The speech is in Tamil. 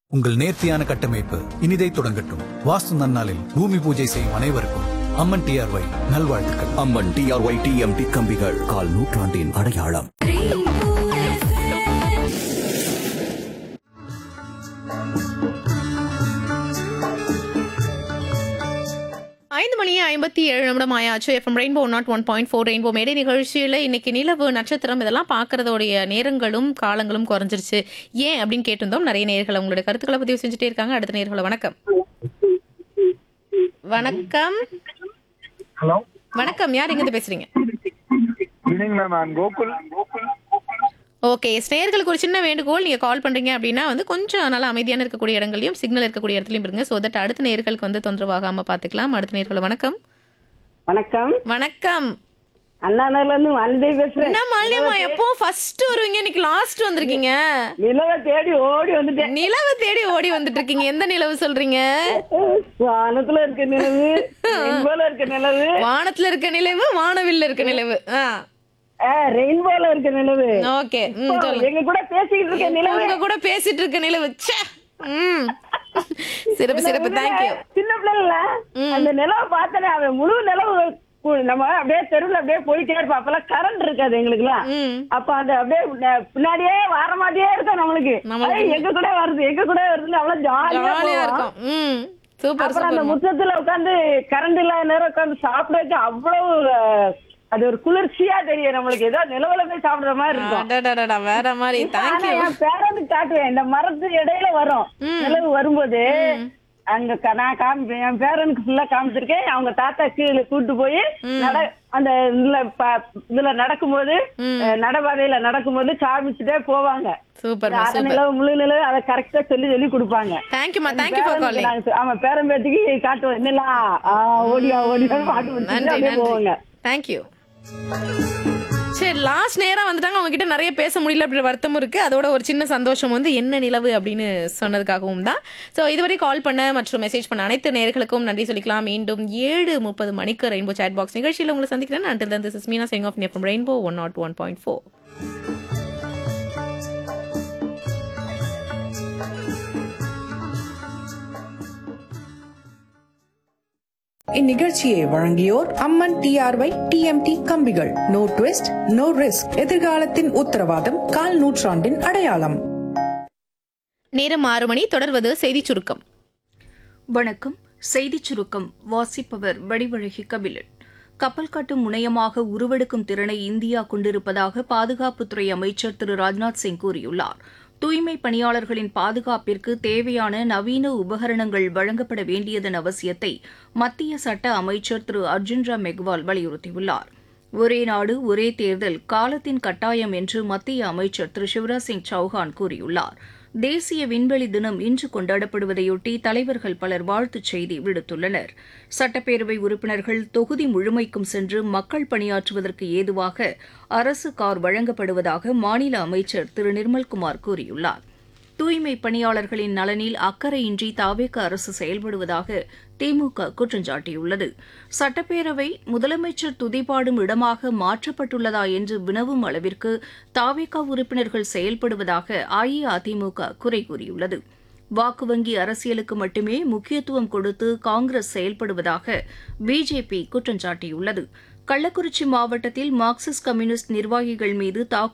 உங்கள் நேர்த்தியான கட்டமைப்பு இனிதை தொடங்கட்டும் வாஸ்து நன்னாளில் பூமி பூஜை செய்யும் அனைவருக்கும் அம்மன் டிஆர்ஒய் நல்வாழ்த்துக்கள் அம்மன் டிஆர்ஒய் டிஎம்டி கம்பிகள் கால் நூற்றாண்டின் அடையாளம் ஐந்து மணி ஐம்பத்தி ஏழு நிமிடம் ஆயாச்சு FM Rainbow nought one point four Rainbow மேடை நிகழ்ச்சியில் இன்னைக்கு நிலவு நட்சத்திரம் இதெல்லாம் பார்க்கறதோடைய நேரங்களும் காலங்களும் குறைஞ்சிருச்சு ஏன் அப்படின்னு கேட்டிருந்தோம் நிறைய நேர்கள் அவங்களோட கருத்துக்களை பதிவு செஞ்சுட்டே இருக்காங்க அடுத்த நேர்களை வணக்கம் வணக்கம் ஹலோ வணக்கம் யார் எங்கிருந்து பேசுறீங்க ஈவினிங் மேம் நான் கோகுல் ஓகே ஸ்நேயர்களுக்கு ஒரு சின்ன வேண்டுகோள் நீங்க கால் பண்றீங்க அப்படின்னா வந்து கொஞ்சம் நல்லா அமைதியான இருக்கக்கூடிய இடங்களையும் சிக்னல் இருக்கக்கூடிய இடத்துலயும் இருங்க ஸோ தட் அடுத்த நேர்களுக்கு வந்து தொந்தரவாகாம பாத்துக்கலாம் அடுத்த நேர்களை வணக்கம் வணக்கம் வணக்கம் அண்ணாநகர்ல இருந்து வந்தே பேசுறேன் என்ன மாலியம்மா எப்போ ஃபர்ஸ்ட் வருவீங்க இன்னைக்கு லாஸ்ட் வந்திருக்கீங்க நிலவை தேடி ஓடி வந்துட்டேன் நிலவு தேடி ஓடி வந்துட்டு இருக்கீங்க எந்த நிலவு சொல்றீங்க வானத்துல இருக்க நிலவு ரெயின்போல இருக்க நிலவு வானத்துல இருக்க நிலவு வானவில்ல இருக்க நிலவு ரெயின்போல இருக்க நிலவு ஓகே எங்க கூட பேசிக்கிட்டு இருக்க நிலவு உங்க கூட பேசிட்டு இருக்க நிலவு ச்சே. ம் சிறப்பு சிறப்பு தேங்க்யூ சின்ன பிள்ளைல அந்த நிலவை பார்த்தனே அவன் முழு நிலவு கு- நம்ம அப்படியே தெருவுல அப்படியே போயிட்டே இருப்போம் அப்பெல்லாம் கரண்ட் இருக்காது எங்களுக்குலாம் ம் அப்ப அந்த அப்படியே ந- பின்னாடியே வர மாட்டே இருக்கும் நம்மளுக்கு நம்மளுக்கு. ஐய், எங்க கூட வருது எங்க கூட வருதுன்னு அவ்வளவு ஜாலியா ஜாலியா இருக்கும் ம் சூப்பர் அப்புறம் அந்த சூப்பர் முற்றத்துல உட்கார்ந்து கரண்ட் இல்லாத நேரம் உட்கார்ந்து சாப்பிடறதுக்கு அவ்வளவு அஹ், அது ஒரு குளிர்ச்சியா தெரியும் நம்மளுக்கு ஏதோ நிலவுல போய் சாப்பிடுற மாதிரி இருக்கும் அடடடடா, வேற மாதிரி ஆனா தேங்க்யூ என் பேரனுக்கு காட்டுவேன் இந்த மரத்து இடையில வரும் நிலவு வரும்போது அங்க க- நான் காமிப்பேன் என் பேரனுக்கு ஃபுல்லா காமிச்சிருக்கேன் அவங்க தாத்தா கீழே கூட்டு போய் நட அந்த இதுல ப- இதுல நடக்கும்போது அஹ், நடைபாதையில நடக்கும்போது காமிச்சுட்டே போவாங்க சூப்பர் அரை சூப்பர் நிலவு முழு நிலவு அதை கரெக்டா சொல்லி சொல்லி கொடுப்பாங்க தேங்க்யூமா தேங்க்யூ ஃபார் பேரனுக்கு காலிங் நாங்க- ஆமா பேரம்பேத்திக்கு காட்டுவோம் என்னலா ஓடியா ஓடியா பாட்டு முடிச்சுட்டு நன்றி அப்படியே நன்றி போவாங்க தேங்க்யூ சரி லாஸ்ட் நேரம் வந்துட்டாங்க அவங்க கிட்ட நிறைய பேச முடியல அப்படி வருத்தமும் இருக்கு அதோட ஒரு சின்ன சந்தோஷம் வந்து என்ன நிலவு அப்படின்னு சொன்னதுக்காகவும் தான் ஸோ இதுவரை கால் பண்ண மற்றும் மெசேஜ் பண்ண அனைத்து நேர்களுக்கும் நன்றி சொல்லிக்கலாம் மீண்டும் ஏழு முப்பது மணிக்கு ரெயின்போ சாட் பாக்ஸ் நிகழ்ச்சியில் உங்களை சந்திக்கிறேன் until then this Meena Singh of FM Rainbow one nought one point four இந்நிகழ்ச்சியை வழங்கியோர் அம்மன் டிஆர்ஒய் டிஎம்டி கம்பிகள் நோ ட்விஸ்ட் நோ ரிஸ்க் எதிர்காலத்தின் உத்தரவாதம் கால் நூற்றாண்டின் அடையாளம் நேரம் ஆறு மணி தொடர்வது செய்திச் சுருக்கம் வணக்கம் செய்திச் சுருக்கம் வாசிப்பவர் வடிவழகி கபிலன் கப்பல் கட்டும் முனையமாக உருவெடுக்கும் திறனை இந்தியா கொண்டிருப்பதாக பாதுகாப்புத்துறை அமைச்சர் திரு ராஜ்நாத் சிங் கூறியுள்ளார் தூய்மை பணியாளர்களின் பாதுகாப்பிற்கு தேவையான நவீன உபகரணங்கள் வழங்கப்பட வேண்டியதன் அவசியத்தை மத்திய சட்ட அமைச்சர் திரு அர்ஜுன் ராம் மெக்வால் வலியுறுத்தியுள்ளார் ஒரே நாடு ஒரே தேர்தல் காலத்தின் கட்டாயம் என்று மத்திய அமைச்சர் திரு சிவராஜ் சிங் சௌஹான் கூறியுள்ளார் தேசிய விண்வெளி தினம் இன்று கொண்டாடப்படுவதையொட்டி தலைவர்கள் பலர் வாழ்த்துச் செய்தி விடுத்துள்ளனர் சட்டப்பேரவை உறுப்பினர்கள் தொகுதி முழுமைக்கும் சென்று மக்கள் பணியாற்றுவதற்கு ஏதுவாக அரசு கார் வழங்கப்படுவதாக மாநில அமைச்சர் திரு நிர்மல்குமார் கூறியுள்ளார் தூய்மை பணியாளர்களின் நலனில் அக்கறையின்றி தாவேக அரசு செயல்படுவதாக திமுக குற்றம் சாட்டியுள்ளது சட்டப்பேரவை முதலமைச்சர் துதிபாடும் இடமாக மாற்றப்பட்டுள்ளதா என்று வினவும் அளவிற்கு தாவேக உறுப்பினர்கள் செயல்படுவதாக அஇஅதிமுக குறை கூறியுள்ளது வாக்கு வங்கி அரசியலுக்கு மட்டுமே முக்கியத்துவம் கொடுத்து காங்கிரஸ் செயல்படுவதாக பிஜேபி குற்றம் சாட்டியுள்ளது கள்ளக்குறிச்சி மாவட்டத்தில் மார்க்சிஸ்ட் கம்யூனிஸ்ட் நிர்வாகிகள் மீது தாக்குதல்